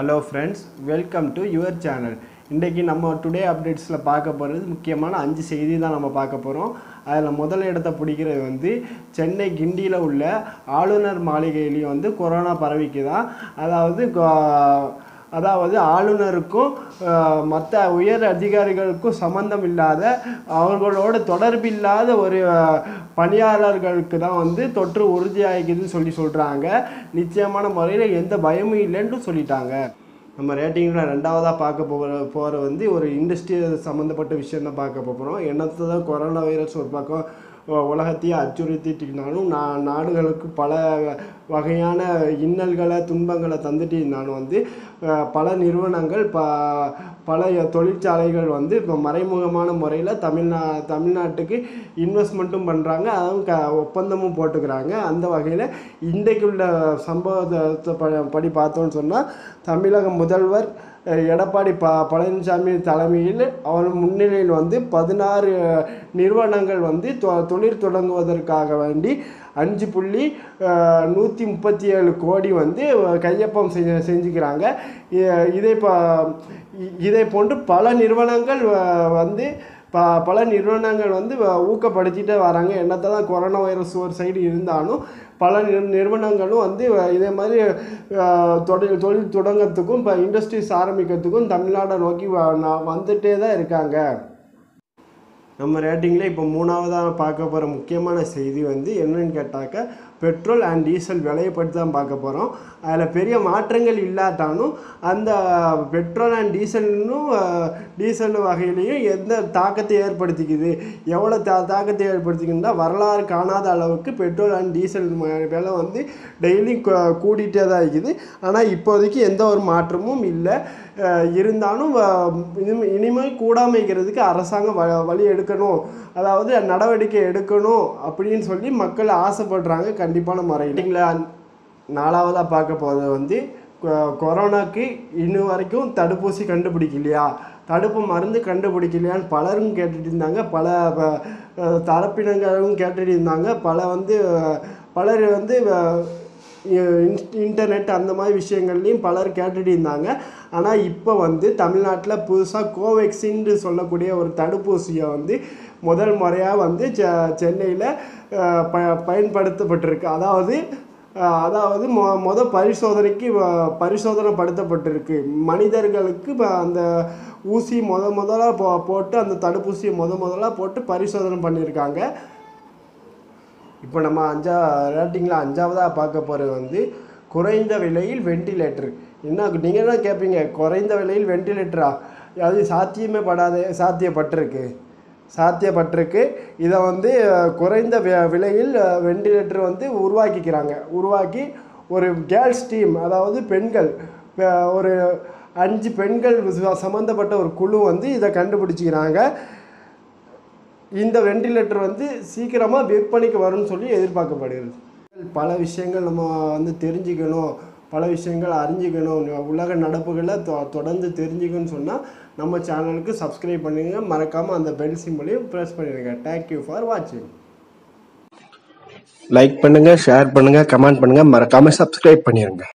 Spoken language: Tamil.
hello friends welcome to your channel இன்றைக்கி நம்ம டுடே அப்டேட்ஸில் பார்க்க போகிறது முக்கியமான அஞ்சு செய்தி தான் நம்ம பார்க்க போகிறோம் அதில் முதல் இடத்தை பிடிக்கிறது வந்து சென்னை கிண்டியில் உள்ள ஆளுநர் மாளிகையிலையும் வந்து கொரோனா பரவிக்குதான் அதாவது கொ- அதாவது ஆளுநருக்கும் மற்ற உயர் அதிகாரிகளுக்கும் சம்பந்தம் இல்லாத அவர்களோட தொடர்பு இல்லாத ஒரு அஹ், பணியாளர்களுக்கு தான் வந்து தொற்று உறுதியாகிக்குதுன்னு சொல்லி சொல்கிறாங்க நிச்சயமான முறையில் எந்த பயமும் இல்லைன்னு சொல்லிட்டாங்க நம்ம ரேட்டிங்கில் ரெண்டாவதாக பார்க்க போகிற போகிற வந்து ஒரு இண்டஸ்ட்ரி சம்மந்தப்பட்ட விஷயம் தான் பார்க்க போகிறோம் என்னத்தை தான் கொரோனா வைரஸ் ஒரு பக்கம் உ- உலகத்தையே அச்சுறுத்திட்டிருந்தாலும் நா நாடுகளுக்கு பல வகையான இன்னல்களை துன்பங்களை தந்துட்டு இருந்தாலும் வந்து அஹ், பல நிறுவனங்கள் ப பல தொழிற்சாலைகள் வந்து இப்போ மறைமுகமான முறையில் தமிழ்நா தமிழ்நாட்டுக்கு இன்வெஸ்ட்மெண்ட்டும் பண்ணுறாங்க அதுவும் க ஒப்பந்தமும் போட்டுக்கிறாங்க அந்த வகையில் இன்றைக்கு உள்ள சம்பவத்தை ப- படி பார்த்தோன்னு சொன்னால் தமிழக முதல்வர் அஹ், எடப்பாடி ப பழனிசாமி தலைமையில் அவர் முன்னிலையில் வந்து பதினாறு நிறுவனங்கள் வந்து தொ- தொழில் தொடங்குவதற்காக வேண்டி அஞ்சு புள்ளி நூற்றி முப்பத்தி ஏழு கோடி வந்து கையொப்பம் செஞ்சு செஞ்சுக்கிறாங்க இ- இதை ப இ- இதை போன்று பல நிறுவனங்கள் அஹ், வந்து ப பல நிறுவனங்கள் வந்து வ- ஊக்கப்படுத்திட்டே வராங்க என்னத்தை தான் கொரோனா வைரஸ் ஒரு சைடு இருந்தாலும் பல நிறு நிறுவனங்களும் வந்து வ- இதே மாதிரி அஹ், தொழில் தொழில் தொடங்கத்துக்கும் இப்போ இண்டஸ்ட்ரீஸ் ஆரம்பிக்கிறதுக்கும் தமிழ்நாடை நோக்கி வ- நா- வந்துட்டே தான் இருக்காங்க நம்ம ரேட்டிங்கில் இப்போ மூணாவதாக பார்க்க போகிற முக்கியமான செய்தி வந்து என்னன்னு கேட்டாக்க பெட்ரோல் அண்ட் டீசல் விலையை பற்றி தான் பார்க்க போகிறோம் அதில் பெரிய மாற்றங்கள் இல்லாட்டாலும் அந்த பெட்ரோல் அண்ட் டீசல்னும் டீசல் வகையிலையும் எந்த தாக்கத்தை ஏற்படுத்திக்குது எவ்வளோ தா தாக்கத்தை ஏற்படுத்திக்குதுன்னா வரலாறு காணாத அளவுக்கு பெட்ரோல் அண்ட் டீசல் ம- விலை வந்து டெய்லி கூடிட்டே தான் இருக்குது ஆனால் இப்போதைக்கு எந்த ஒரு மாற்றமும் இல்லை அஹ் இருந்தாலும் அஹ் இனிமே இனிமேல் கூடாமல் இருக்கிறதுக்கு அரசாங்கம் வ வழி எடுக்கணும் அதாவது நடவடிக்கை எடுக்கணும் அப்படின்னு சொல்லி மக்கள் ஆசைப்படுறாங்க கண்டிப்பான முறையில் நாலாவதாக பார்க்க போகிறது வந்து கொ- கொரோனாக்கு இன்னும் வரைக்கும் தடுப்பூசி கண்டுபிடிக்கலையா தடுப்பு மருந்து கண்டுபிடிக்கலையான்னு பலரும் கேட்டுட்டு இருந்தாங்க பல ப- அஹ் தரப்பினங்களும் கேட்டுட்டு இருந்தாங்க பல வந்து அஹ், பலர் வந்து அஹ், இன்- இன்டர்நெட் அந்த மாதிரி விஷயங்கள்லையும் பலர் கேட்டுட்டு இருந்தாங்க ஆனால் இப்போ வந்து தமிழ்நாட்டில் புதுசாக கோவேக்சின்னு சொல்லக்கூடிய ஒரு தடுப்பூசியை வந்து முதல் முறையாக வந்து செ சென்னையில் ப பயன்படுத்தப்பட்டிருக்கு அதாவது அஹ், அதாவது மொ மொத பரிசோதனைக்கு வ- பரிசோதனைப்படுத்தப்பட்டிருக்கு மனிதர்களுக்கு வ- அந்த ஊசி முத முதலாக போ போட்டு அந்த தடுப்பூசியை முத முதலாக போட்டு பரிசோதனை பண்ணியிருக்காங்க இப்போ நம்ம அஞ்சா ரேட்டிங்கில் அஞ்சாவதாக பார்க்க போகிறது வந்து குறைந்த விலையில் வெண்டிலேட்டர் என்ன நீங்கள் தான் கேட்பீங்க குறைந்த விலையில் வெண்டிலேட்டரா அது சாத்தியமே படாத சாத்தியப்பட்டிருக்கு சாத்தியப்பட்டிருக்கு இதை வந்து அஹ், குறைந்த வி- விலையில் வெண்டிலேட்டர் வந்து உருவாக்கிக்கிறாங்க உருவாக்கி ஒரு கேர்ள்ஸ் டீம் அதாவது பெண்கள் அஹ், ஒரு அஞ்சு பெண்கள் ச- சம்மந்தப்பட்ட ஒரு குழு வந்து இதை கண்டுபிடிச்சிக்கிறாங்க இந்த வெண்டிலேட்டர் வந்து சீக்கிரமாக விற்பனைக்கு வரும்னு சொல்லி எதிர்பார்க்கப்படுகிறது பல விஷயங்கள் நம்ம வந்து தெரிஞ்சுக்கணும் பல விஷயங்கள் அறிஞ்சிக்கணும் உலக நடப்புகளை தொ தொடர்ந்து தெரிஞ்சுக்கணும்னு சொன்னால் நம்ம சேனலுக்கு சப்ஸ்கிரைப் பண்ணுங்க மறக்காமல் அந்த பெல் சிம்பிளையும் ப்ரெஸ் பண்ணிடுங்க தேங்க்யூ ஃபார் வாட்சிங் லைக் பண்ணுங்க ஷேர் பண்ணுங்க கமெண்ட் பண்ணுங்க மறக்காம சப்ஸ்கிரைப் பண்ணிருங்க